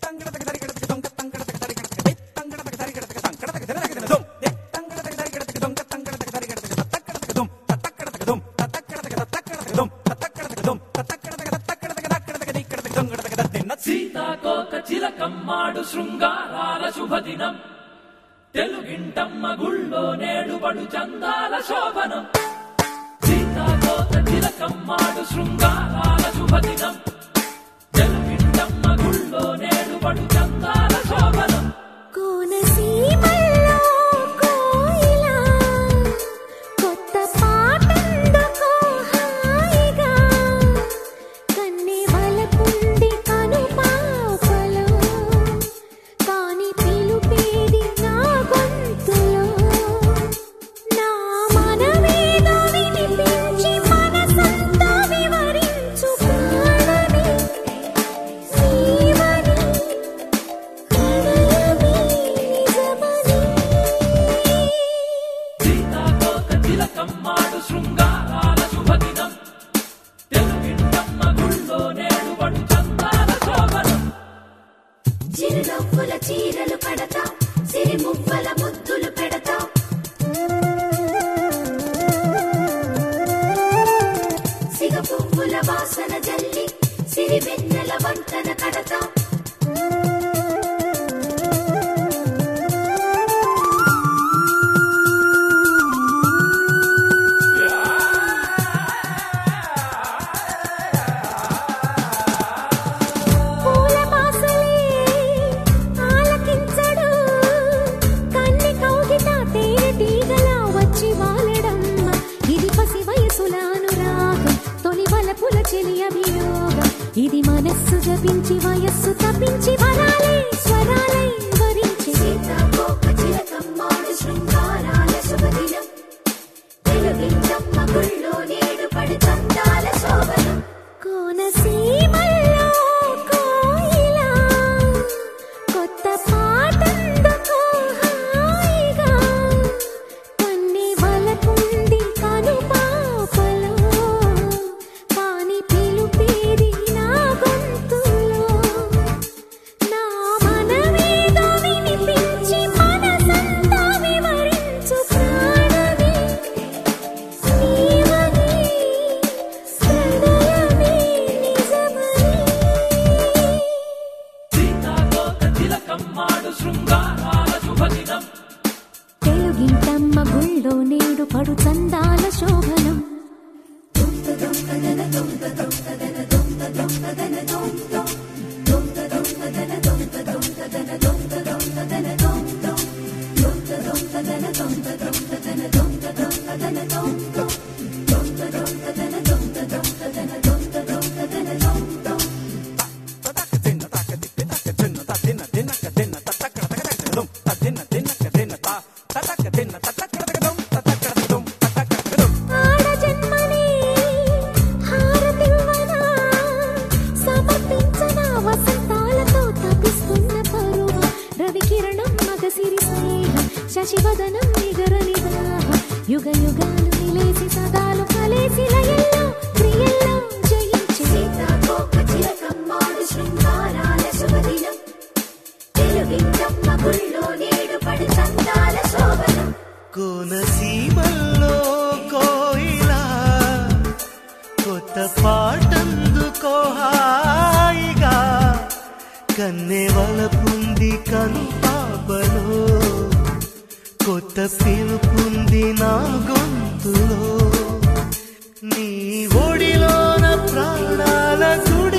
సీతాకోక చిలకమ్మాడు శృంగారాల శుభదినం తెలుగింటమ్మ గుళ్ళో నేడు పడు చందాల శోభనం సీతాకోక చిలకమ్మాడు శృంగారాల శుభదినం తెలుగింటమ్మ గుళ్ళో నేడు పడు చందాల శోభనం కోనసీమల్లో కోయిలా కొత్త పాటందుకో హాయిగా కన్నె వలపుంది కనుపాపలో కాని పిలుపేది నా గొంతులో నా మనమేదో వినిపించి మనసంతా వివరించు ప్రాణమే నీవని ప్రణయమే నిజమని సీతాకోక చిలకమ్మాడు శృంగారాల శుభదినం తెలుగింటమ్మ గుళ్ళో నేడు పడు చందాల శోభనం చిరునవ్వుల చీరలు పడతా సిరి మువ్వల ముద్దులు పెడతా సిగ పువ్వుల వాసన జల్లి సిరి వెన్నెల వంటన కడతా పూల పాసలే ఆలకించడు కన్నె కౌగిట తేనె తీగలా వచ్చి వాలడమ్మ ఇది పసి వయసుల అనురాగం తొలి వలపుల చెలి అభియోగం ఇది మనస్సు జపించి వయస్సు తప్పించి వరాలే స్వరాలే వరించి సీతాకోక చిలకమ్మాడు శృంగారాల శుభదినం తెలుగించమ్మ గుళ్ళో నేడు పడి చందాల శోభనం కోనసీమల్లో కోయిలా కొత్త పాటందుకో హాయిగా కన్నె వలపుంది కనుపాపలో కాని పిలుపేది నా గొంతులో నా మనమేదో వినిపించి మనసంతా వివరించు ప్రాణమే నీవని హృదయమే నిజమని సీతాకోక చిలకమ్మాడు శృంగారాల శుభదినం తెలుగింటమ్మ గుళ్ళో నేడు పడు చందాల శోభనం ఆడ జన్మని హారతివ్వనా సమర్పించన వసంతాలతో తపిస్తున్న పరువ రవికిరణం మగసిరి స్నేహం శశివదనం నిగర నిదాహం యుగ యుగాలు నిలేసి సదాలు కలేసి లయల్లో ప్రియల్లో జయించి సీతాకోక చిలకమ్మాడు శృంగారాల శుభదినం తెలుగింటమ్మ గుళ్ళో నేడు పడు చందాల శోభనం కోనసీమల్లో కోయిలా కొత్త పాటందుకో హాయిగా కన్నె వలపుంది కను పాపలో కొత్త పిలుపుంది నా గొంతులో నీ ఒడిలోన ప్రాణాల గుడి